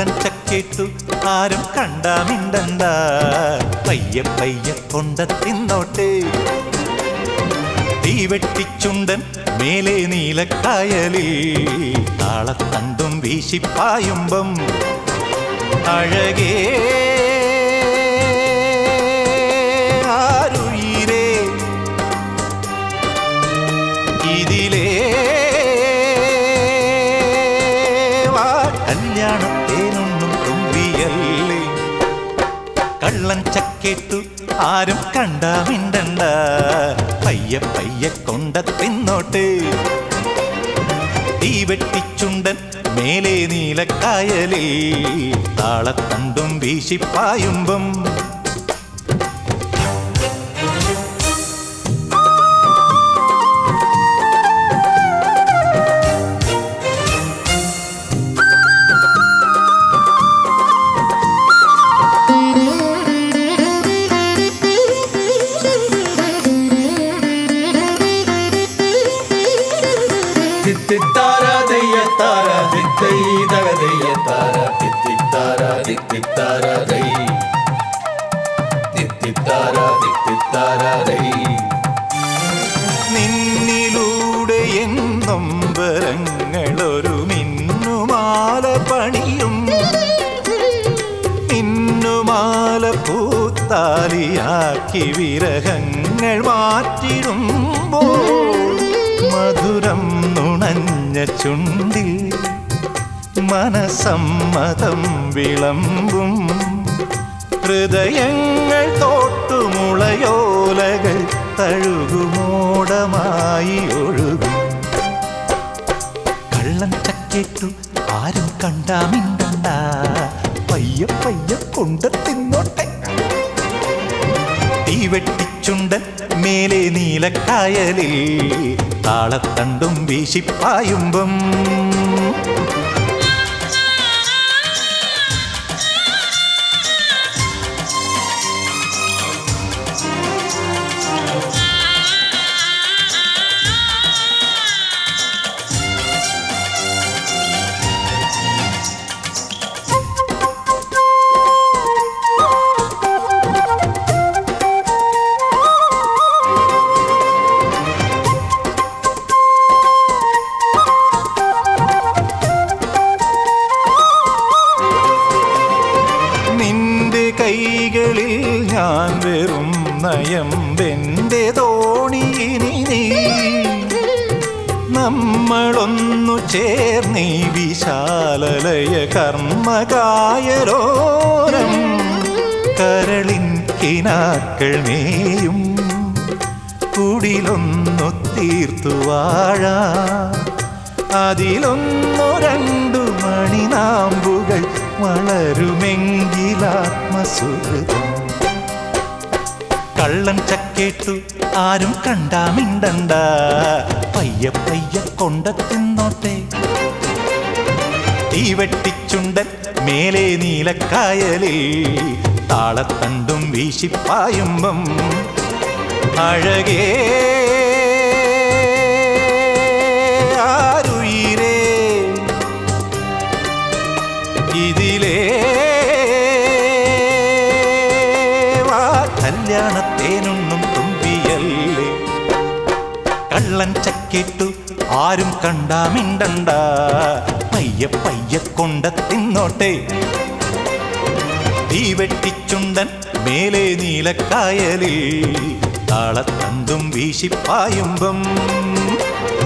കള്ളൻ ചക്കേട്ടു ആരും കണ്ടാമിണ്ടണ്ട പയ്യ പയ്യ കൊണ്ട തിന്നോട്ടെ തീവെട്ടിച്ചുണ്ടൻ മേലെ നീലക്കായലിൽ താളത്തണ്ടും വീശിപ്പായുമ്പം അഴകേ ആരുയിരേ ഇതിലേ വാ കല്യാണത്തേനൊന്നും തുമ്പിയല്ലേ കള്ളൻ ചക്കേട്ടു ആരും കണ്ടാമിണ്ടണ്ട പയ്യ പയ്യ കൊണ്ട തിന്നോട്ട് തീവെട്ടിച്ചുണ്ടൻ മേലെ നീലക്കായലിൽ താളത്തണ്ടും വീശിപ്പായുമ്പം തിത്തിത്താര ദയ്യത്താര തിത്തൈ തക ദയ്യത്താര തിത്തിത്താര തിത്തിത്താര ദൈ തിത്തിത്താര തിത്തിത്താര ദൈ നിന്നിലൂടെ എന്നും വരങ്ങളൊരു മിന്നുമാല പണിയും മിന്നുമാല പൂത്താലിയാക്കി വിരഹങ്ങൾ മാറ്റിടുമ്പോൾ മധുരം നുണഞ്ഞ ചുണ്ടിൽ മനസമ്മതം വിളമ്പും ഹൃദയങ്ങൾ തോട്ടുമുളയോലകൾ തഴുകുമോടമായി ഒഴുകും കള്ളൻ ചക്കേറ്റു ആരും കണ്ടാമിണ്ടണ്ട പയ്യ പയ്യ കൊണ്ട് തിന്നോട്ടെ തീവെട്ടിച്ചുണ്ടൻ മേലെ നീലക്കായലിൽ താളത്തണ്ടും വീശിപ്പായുമ്പം നിന്റെ കൈകളിൽ ഞാൻ വെറും നയമ്പെന്റെ തോണിയിനി നീ നമ്മളൊന്നു ചേർന്നീ വിശാലലയ കർമ്മകായലോരം കരളിൻ കിനാക്കൾ മേയും കുടിലൊന്നു തീർത്തു വാഴ അതിലൊന്നു രണ്ടു മണിനാമ്പുകൾ വളരുമെങ്കിലാത്മസുഹൃതം കള്ളൻ ചക്കേട്ടു ആരും കണ്ടാമിണ്ടണ്ട പയ്യ പയ്യ കൊണ്ട തിന്നോട്ടെ തീവെട്ടിച്ചുണ്ടൻ മേലെ നീലക്കായലിൽ താളത്തണ്ടും വീശിപ്പായുമ്പം അഴകേ ആരുയിരേ ഇതിലേ വാ കല്യാണത്തേനൊന്നും തുമ്പിയല്ലേ കള്ളൻ ചക്കിട്ടു ആരും കണ്ടാമിണ്ടണ്ട പയ്യ പയ്യ കൊണ്ട തിന്നോട്ടെ തീവെട്ടിച്ചുണ്ടൻ മേലെ നീലക്കായലിൽ താളത്തണ്ടും വീശിപ്പായുമ്പം